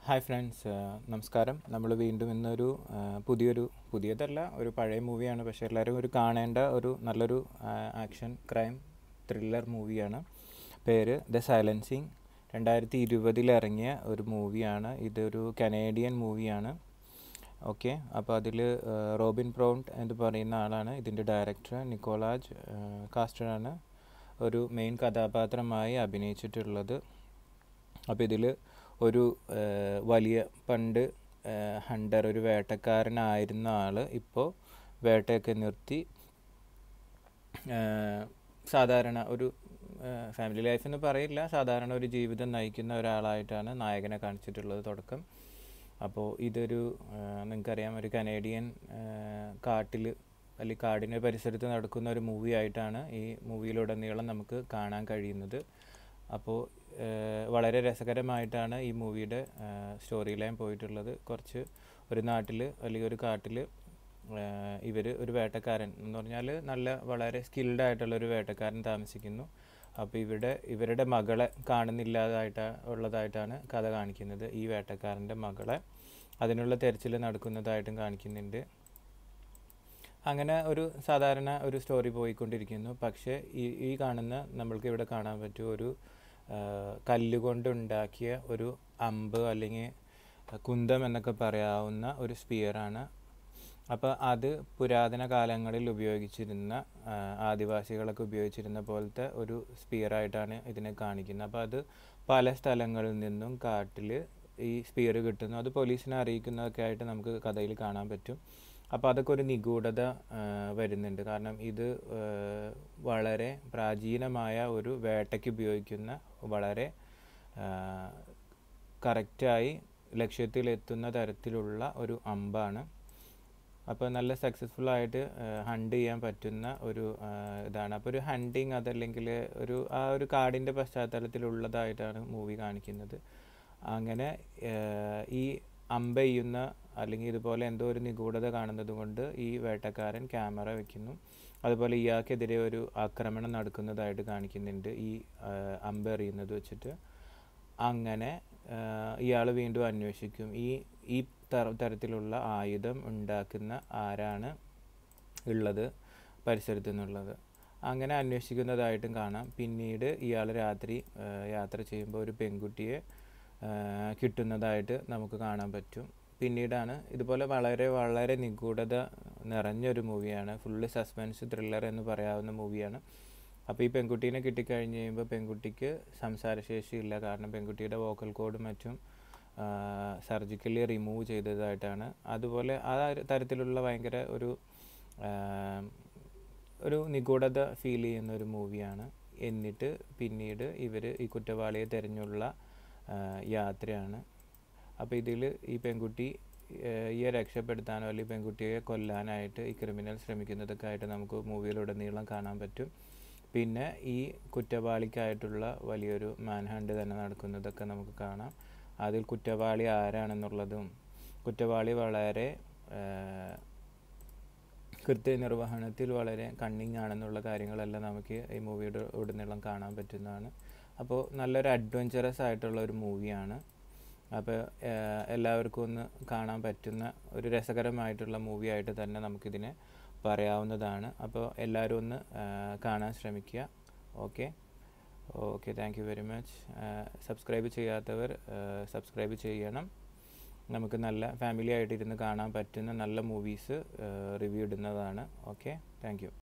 hi friends നമസ്കാരം നമ്മൾ വീണ്ടും ഇന്നൊരു ആ, പുതിയൊരു പുതിയതല്ല ഒരു പഴയ മൂവിയാണ് പക്ഷേ എല്ലാവരും ഒരു കാണേണ്ട ഒരു നല്ലൊരു ആക്ഷൻ ക്രൈം ത്രില്ലർ മൂവിയാണ് പേര് ദ സൈലൻസിങ് രണ്ടായിരത്തി ഇരുപതിൽ ഇറങ്ങിയ ഒരു മൂവിയാണ് ഇതൊരു കനേഡിയൻ മൂവിയാണ് ഓക്കെ അപ്പോൾ അതിൽ റോബിൻ പ്രൗണ്ട് എന്ന് പറയുന്ന ആളാണ് ഇതിൻ്റെ ഡയറക്ടർ നിക്കോളാജ് കാസ്റ്ററാണ് ഒരു മെയിൻ കഥാപാത്രമായി അഭിനയിച്ചിട്ടുള്ളത് അപ്പോൾ ഇതിൽ ഒരു ആ, വലിയ പണ്ട് ഹണ്ടർ ഒരു വേട്ടക്കാരനായിരുന്ന ആൾ ഇപ്പോൾ വേട്ടയൊക്കെ നിർത്തി ആ, സാധാരണ ഒരു ഫാമിലി ലൈഫ് എന്ന് പറയില്ല സാധാരണ ഒരു ജീവിതം നയിക്കുന്ന ഒരാളായിട്ടാണ് നായകനെ കാണിച്ചിട്ടുള്ളത് തുടക്കം അപ്പോൾ ഇതൊരു ആ, നിങ്ങൾക്കറിയാം ഒരു കനേഡിയൻ കാട്ടിൽ അല്ലെങ്കിൽ കാടിൻ്റെ പരിസരത്ത് നടക്കുന്ന ഒരു മൂവി ആയിട്ടാണ് ഈ മൂവിയിലുടനീളം നമുക്ക് കാണാൻ കഴിയുന്നത് അപ്പോൾ വളരെ രസകരമായിട്ടാണ് ഈ മൂവിയുടെ സ്റ്റോറി ലൈൻ പോയിട്ടുള്ളത് കുറച്ച് ഒരു നാട്ടിൽ അല്ലെങ്കിൽ ഒരു കാട്ടിൽ ഇവർ ഒരു വേട്ടക്കാരൻ എന്ന് പറഞ്ഞാൽ നല്ല വളരെ സ്കിൽഡ് ആയിട്ടുള്ള ഒരു വേട്ടക്കാരൻ താമസിക്കുന്നു അപ്പോൾ ഇവിടെ ഇവരുടെ മകളെ കാണുന്നില്ലാതായിട്ട് ഉള്ളതായിട്ടാണ് കഥ കാണിക്കുന്നത് ഈ വേട്ടക്കാരൻ്റെ മകളെ അതിനുള്ള തെരച്ചിൽ നടക്കുന്നതായിട്ടും കാണിക്കുന്നുണ്ട് അങ്ങനെ ഒരു സാധാരണ ഒരു സ്റ്റോറി പോയിക്കൊണ്ടിരിക്കുന്നു പക്ഷേ ഈ ഈ കാണുന്ന നമ്മൾക്ക് ഇവിടെ കാണാൻ പറ്റും ഒരു ആ, കല്ലുകൊണ്ടുണ്ടാക്കിയ ഒരു അമ്പ് അല്ലെങ്കിൽ കുന്തം എന്നൊക്കെ പറയാവുന്ന ഒരു സ്പിയറാണ് അപ്പോൾ അത് പുരാതന കാലങ്ങളിൽ ഉപയോഗിച്ചിരുന്ന ആ, ആദിവാസികളൊക്കെ ഉപയോഗിച്ചിരുന്ന പോലത്തെ ഒരു സ്പിയറായിട്ടാണ് ഇതിനെ കാണിക്കുന്നത് അപ്പോൾ അത് പല സ്ഥലങ്ങളിൽ നിന്നും കാട്ടിൽ ഈ സ്പിയർ കിട്ടുന്നു അത് പോലീസിനെ അറിയിക്കുന്നതൊക്കെ ആയിട്ട് നമുക്ക് കഥയിൽ കാണാൻ പറ്റും അപ്പോൾ അതൊക്കെ ഒരു നിഗൂഢത ആ, വരുന്നുണ്ട് കാരണം ഇത് ആ, വളരെ പ്രാചീനമായ ഒരു വേട്ടയ്ക്ക് ഉപയോഗിക്കുന്ന വളരെ കറക്റ്റായി ലക്ഷ്യത്തിലെത്തുന്ന തരത്തിലുള്ള ഒരു അമ്പാണ് അപ്പോൾ നല്ല സക്സസ്ഫുൾ ആയിട്ട് ഹണ്ട് ചെയ്യാൻ പറ്റുന്ന ഒരു ആ, ഇതാണ് അപ്പോൾ ഒരു ഹണ്ടിങ് അതല്ലെങ്കിൽ ഒരു ആ ഒരു കാടിൻ്റെ പശ്ചാത്തലത്തിലുള്ളതായിട്ടാണ് മൂവി കാണിക്കുന്നത് അങ്ങനെ ആ, ഈ അമ്പ ചെയ്യുന്ന അല്ലെങ്കിൽ ഇതുപോലെ എന്തോ ഒരു നിഗൂഢത കാണുന്നത് കൊണ്ട് ഈ വേട്ടക്കാരൻ ക്യാമറ വെക്കുന്നു അതുപോലെ ഇയാൾക്കെതിരെ ഒരു ആക്രമണം നടക്കുന്നതായിട്ട് കാണിക്കുന്നുണ്ട് ഈ ആ, അമ്പ എറിയുന്നത് വെച്ചിട്ട് അങ്ങനെ ഇയാൾ വീണ്ടും അന്വേഷിക്കും ഈ ഈ തര തരത്തിലുള്ള ആയുധം ഉണ്ടാക്കുന്ന ആരാണ് ഉള്ളത് പരിസരത്തു നിന്നുള്ളത് അങ്ങനെ അന്വേഷിക്കുന്നതായിട്ടും കാണാം പിന്നീട് ഇയാൾ രാത്രി ആ, യാത്ര ചെയ്യുമ്പോൾ ഒരു പെൺകുട്ടിയെ ആ, കിട്ടുന്നതായിട്ട് നമുക്ക് കാണാൻ പറ്റും പിന്നീടാണ് ഇതുപോലെ വളരെ വളരെ നിഗൂഢത നിറഞ്ഞൊരു മൂവിയാണ് ഫുള്ള് സസ്പെൻസ് ത്രില്ലർ എന്ന് പറയാവുന്ന മൂവിയാണ് അപ്പോൾ ഈ പെൺകുട്ടീനെ കിട്ടിക്കഴിഞ്ഞ് കഴിയുമ്പോൾ പെൺകുട്ടിക്ക് സംസാരശേഷി ഇല്ല കാരണം പെൺകുട്ടിയുടെ വോക്കൽ കോഡും മറ്റും സർജിക്കലി റിമൂവ് ചെയ്തതായിട്ടാണ് അതുപോലെ ആ ഒരു തരത്തിലുള്ള ഭയങ്കര ഒരു ആ, ഒരു നിഗൂഢത ഫീൽ ചെയ്യുന്ന ഒരു മൂവിയാണ് എന്നിട്ട് പിന്നീട് ഇവർ ഈ കുറ്റവാളിയെ തിരഞ്ഞുള്ള ആ, യാത്രയാണ് അപ്പോൾ ഇതിൽ ഈ പെൺകുട്ടി ഏഹ്, ഇയെ രക്ഷപ്പെടുത്താനോ അല്ലെങ്കിൽ പെൺകുട്ടിയെ കൊല്ലാനായിട്ട് ഈ ക്രിമിനൽ ശ്രമിക്കുന്നതൊക്കെ ആയിട്ട് നമുക്ക് മൂവിയിലുടനീളം കാണാൻ പറ്റും പിന്നെ ഈ കുറ്റവാളിക്കായിട്ടുള്ള വലിയൊരു മാൻഹണ്ട് തന്നെ നടക്കുന്നതൊക്കെ നമുക്ക് കാണാം അതിൽ കുറ്റവാളി ആരാണെന്നുള്ളതും കുറ്റവാളി വളരെ ഏഹ്, കൃത്യനിർവഹണത്തിൽ വളരെ കണ്ണിങ് ആണെന്നുള്ള കാര്യങ്ങളെല്ലാം നമുക്ക് ഈ മൂവിയുടെ ഉടനീളം കാണാൻ പറ്റുന്നതാണ് അപ്പോൾ നല്ലൊരു അഡ്വഞ്ചറസ് ആയിട്ടുള്ള ഒരു മൂവിയാണ് അപ്പോൾ ഏഹ്, എല്ലാവർക്കും ഒന്ന് കാണാൻ പറ്റുന്ന ഒരു രസകരമായിട്ടുള്ള മൂവി ആയിട്ട് തന്നെ നമുക്കിതിനെ പറയാവുന്നതാണ് അപ്പോൾ എല്ലാവരും ഒന്ന് ഏഹ്, കാണാൻ ശ്രമിക്കുക okay okay thank you very much subscribe ചെയ്യാത്തവർ സബ്സ്ക്രൈബ് ചെയ്യണം നമുക്ക് നല്ല ഫാമിലി ആയിട്ട് ഇരുന്ന് കാണാൻ പറ്റുന്ന നല്ല മൂവീസ് റിവ്യൂ ഇടുന്നതാണ് ഓക്കെ താങ്ക് യു